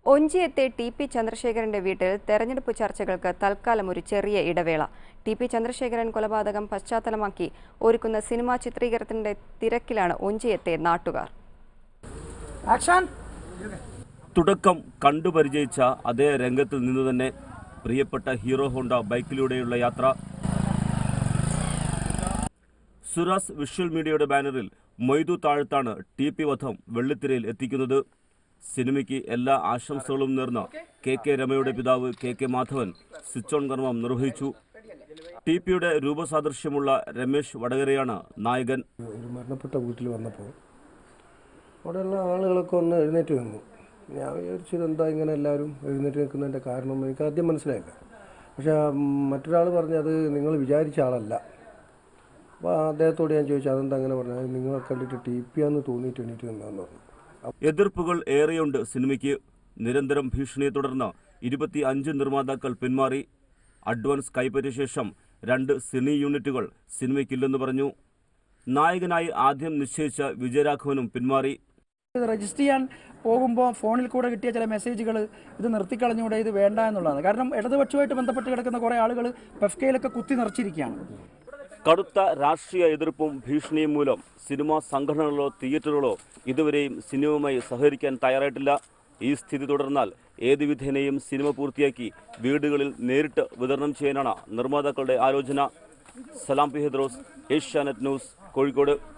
ഒഞ്ചിയത്തെ T P ചന്ദ്രശേഖരന്റെ വീട്ടിൽ തെരഞ്ഞെടുപ്പ് ചർച്ചകൾക്ക് തൽക്കാലം ഒരു ചെറിയ ഇടവേള ടി പി ചന്ദ്രശേഖരൻ കൊലപാതകം പശ്ചാത്തലമാക്കി ഒരുക്കുന്ന സിനിമാ ചിത്രീകരണത്തിന്റെ തിരക്കിലാണ് ഒഞ്ചിയത്തെ നാട്ടുകാർ ആക്ഷൻ തുടക്കം കണ്ടുപരിചയിച്ച അതേ രംഗത്തിൽ നിന്നു തന്നെ പ്രിയപ്പെട്ട ഹീറോ ഹോണ്ട ബൈക്കിലൂടെയുള്ള യാത്ര സുരാസ് വിഷ്വൽ മീഡിയയുടെ ബാനറിൽ മൊയ്തു താഴത്താണ് ടി പി വധം വെള്ളിത്തിരയിൽ എത്തിക്കുന്നത് സിനിമയ്ക്ക് എല്ലാ ആശംസകളും നേർന്ന കെ കെ രമയുടെ പിതാവ് K K Madhavan switch on കർമ്മം നിർവഹിച്ചു ടി പിയുടെ രൂപസാദൃശ്യമുള്ള രമേശ് വടകരയാണ് നായകൻ ഒരു മരണപ്പെട്ട വീട്ടിൽ വന്നപ്പോൾ അവിടെയുള്ള ആളുകളൊക്കെ ഒന്ന് എഴുന്നേറ്റ് നിന്നു ഞാൻ വിചാരിച്ചത് എന്താ ഇങ്ങനെ എല്ലാവരും എഴുന്നേറ്റ് നിൽക്കുന്നതിൻ്റെ കാരണം എനിക്ക് ആദ്യം മനസ്സിലായില്ല പക്ഷേ ഉം, മറ്റൊരാൾ പറഞ്ഞത് നിങ്ങൾ വിചാരിച്ച ആളല്ല അപ്പോൾ അദ്ദേഹത്തോട് ഞാൻ ചോദിച്ചു അതെന്താ അങ്ങനെ പറഞ്ഞത് നിങ്ങളെ കണ്ടിട്ട് ടി പി ആന്ന് തോന്നിയിട്ട് എണീറ്റ് നിന്നാന്ന് പറഞ്ഞു എതിർപ്പുകൾ ഏറെയുണ്ട് സിനിമയ്ക്ക് നിരന്തരം ഭീഷണിയെ തുടർന്ന് ഇരുപത്തി അഞ്ച് നിർമ്മാതാക്കൾ പിന്മാറി അഡ്വാൻസ് കൈപ്പറ്റിയ ശേഷം രണ്ട് സിനി യൂണിറ്റുകൾ സിനിമയ്ക്കില്ലെന്ന് പറഞ്ഞു നായകനായി ആദ്യം നിശ്ചയിച്ച വിജയരാഘവനും പിന്മാറി ഇത് രജിസ്റ്റർ ചെയ്യാൻ പോകുമ്പോൾ ഫോണിൽ കൂടെ കിട്ടിയ ചില മെസ്സേജുകൾ ഇത് നിർത്തിക്കളഞ്ഞുകൂടെ ഇത് വേണ്ട എന്നുള്ളതാണ് കാരണം ഇടതുപക്ഷവുമായിട്ട് ബന്ധപ്പെട്ട് കിടക്കുന്ന കുറേ ആളുകൾ പെഫ്കയിലൊക്കെ കുത്തി നിറച്ചിരിക്കുകയാണ് കടുത്ത രാഷ്ട്രീയ എതിർപ്പും ഭീഷണിയും മൂലം സിനിമാ സംഘടനകളോ തിയേറ്ററുകളോ ഇതുവരെയും സിനിമയുമായി സഹകരിക്കാൻ തയ്യാറായിട്ടില്ല ഈ സ്ഥിതി തുടർന്നാൽ ഏത് വിധേനയും സിനിമ പൂർത്തിയാക്കി വീടുകളിൽ നേരിട്ട് വിതരണം ചെയ്യാനാണ് നിർമ്മാതാക്കളുടെ ആലോചന സലാം പി ഹെദ്രോസ് ഏഷ്യാനെറ്റ് ന്യൂസ് കോഴിക്കോട്